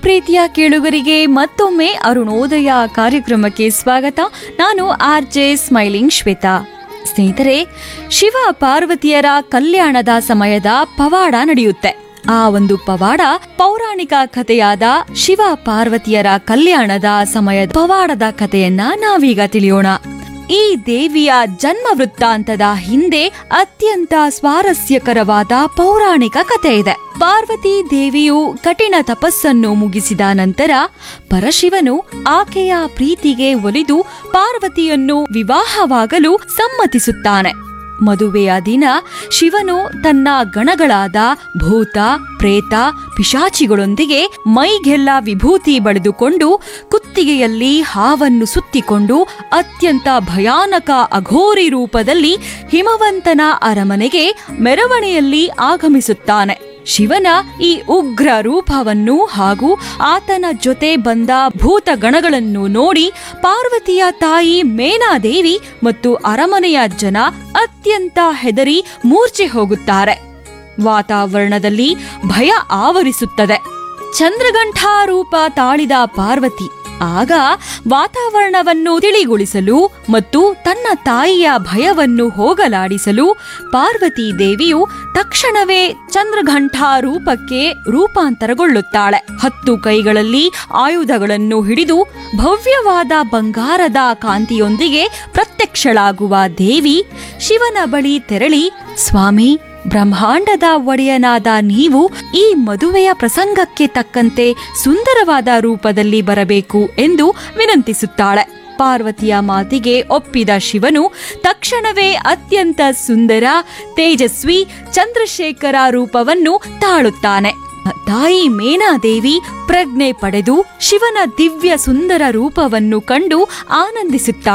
ಪ್ರೀತಿಯ ಕೇಳುಗರಿಗೆ ಮತ್ತೊಮ್ಮೆ ಅರುಣೋದಯ ಕಾರ್ಯಕ್ರಮಕ್ಕೆ ಸ್ವಾಗತ ನಾನು ಆರ್ ಜೆ ಸ್ಮೈಲಿಂಗ್ ಶ್ವೇತಾ ಸ್ನೇಹಿತರೆ ಶಿವ ಪಾರ್ವತಿಯರ ಕಲ್ಯಾಣದ ಸಮಯದ ಪವಾಡ ನಡೆಯುತ್ತೆ ಆ ಒಂದು ಪವಾಡ ಪೌರಾಣಿಕ ಕಥೆಯಾದ ಶಿವ ಪಾರ್ವತಿಯರ ಕಲ್ಯಾಣದ ಸಮಯದ ಪವಾಡದ ಕಥೆಯನ್ನ ನಾವೀಗ ತಿಳಿಯೋಣ ಈ ದೇವಿಯ ಜನ್ಮ ವೃತ್ತಾಂತದ ಹಿಂದೆ ಅತ್ಯಂತ ಸ್ವಾರಸ್ಯಕರವಾದ ಪೌರಾಣಿಕ ಕಥೆ ಇದೆ ಪಾರ್ವತಿ ದೇವಿಯು ಕಠಿಣ ತಪಸ್ಸನ್ನು ಮುಗಿಸಿದ ನಂತರ ಪರಶಿವನು ಆಕೆಯ ಪ್ರೀತಿಗೆ ಒಲಿದು ಪಾರ್ವತಿಯನ್ನು ವಿವಾಹವಾಗಲು ಸಮ್ಮತಿಸುತ್ತಾನೆ ಮದುವೆಯ ದಿನ ಶಿವನು ತನ್ನ ಗಣಗಳಾದ ಭೂತ ಪ್ರೇತ ಪಿಶಾಚಿಗಳೊಂದಿಗೆ ಮೈಗೆಲ್ಲ ವಿಭೂತಿ ಬಳಿದುಕೊಂಡು ಕುತ್ತಿಗೆಯಲ್ಲಿ ಹಾವನ್ನು ಸುತ್ತಿಕೊಂಡು ಅತ್ಯಂತ ಭಯಾನಕ ಅಘೋರಿ ರೂಪದಲ್ಲಿ ಹಿಮವಂತನ ಅರಮನೆಗೆ ಮೆರವಣಿಯಲ್ಲಿ ಆಗಮಿಸುತ್ತಾನೆ ಶಿವನ ಈ ಉಗ್ರ ರೂಪವನ್ನು ಹಾಗೂ ಆತನ ಜೊತೆ ಬಂದ ಭೂತಗಣಗಳನ್ನು ನೋಡಿ ಪಾರ್ವತಿಯ ತಾಯಿ ಮೇನಾದೇವಿ ಮತ್ತು ಅರಮನೆಯ ಜನ ಅತ್ಯಂತ ಹೆದರಿ ಮೂರ್ಛೆ ಹೋಗುತ್ತಾರೆ ವಾತಾವರಣದಲ್ಲಿ ಭಯ ಆವರಿಸುತ್ತದೆ ಚಂದ್ರಗಂಠಾರೂಪ ತಾಳಿದ ಪಾರ್ವತಿ ಆಗ ವಾತಾವರಣವನ್ನು ತಿಳಿಗೊಳಿಸಲು ಮತ್ತು ತನ್ನ ತಾಯಿಯ ಭಯವನ್ನು ಹೋಗಲಾಡಿಸಲು ಪಾರ್ವತಿ ದೇವಿಯು ತಕ್ಷಣವೇ ಚಂದ್ರಘಂಟಾ ರೂಪಕ್ಕೆ ರೂಪಾಂತರಗೊಳ್ಳುತ್ತಾಳೆ ಹತ್ತು ಕೈಗಳಲ್ಲಿ ಆಯುಧಗಳನ್ನು ಹಿಡಿದು ಭವ್ಯವಾದ ಬಂಗಾರದ ಕಾಂತಿಯೊಂದಿಗೆ ಪ್ರತ್ಯಕ್ಷಳಾಗುವ ದೇವಿ ಶಿವನ ಬಳಿ ತೆರಳಿ ಸ್ವಾಮಿ ಬ್ರಹ್ಮಾಂಡದ ಒಡೆಯನಾದ ನೀವು ಈ ಮದುವೆಯ ಪ್ರಸಂಗಕ್ಕೆ ತಕ್ಕಂತೆ ಸುಂದರವಾದ ರೂಪದಲ್ಲಿ ಬರಬೇಕು ಎಂದು ವಿನಂತಿಸುತ್ತಾಳೆ ಪಾರ್ವತಿಯ ಮಾತಿಗೆ ಒಪ್ಪಿದ ಶಿವನು ತಕ್ಷಣವೇ ಅತ್ಯಂತ ಸುಂದರ ತೇಜಸ್ವಿ ಚಂದ್ರಶೇಖರ ರೂಪವನ್ನು ತಾಳುತ್ತಾನೆ ತಾಯಿ ಮೇನಾದೇವಿ ಪ್ರಜ್ಞೆ ಪಡೆದು ಶಿವನ ದಿವ್ಯ ಸುಂದರ ರೂಪವನ್ನು ಕಂಡು ಆನಂದಿಸುತ್ತಾಳೆ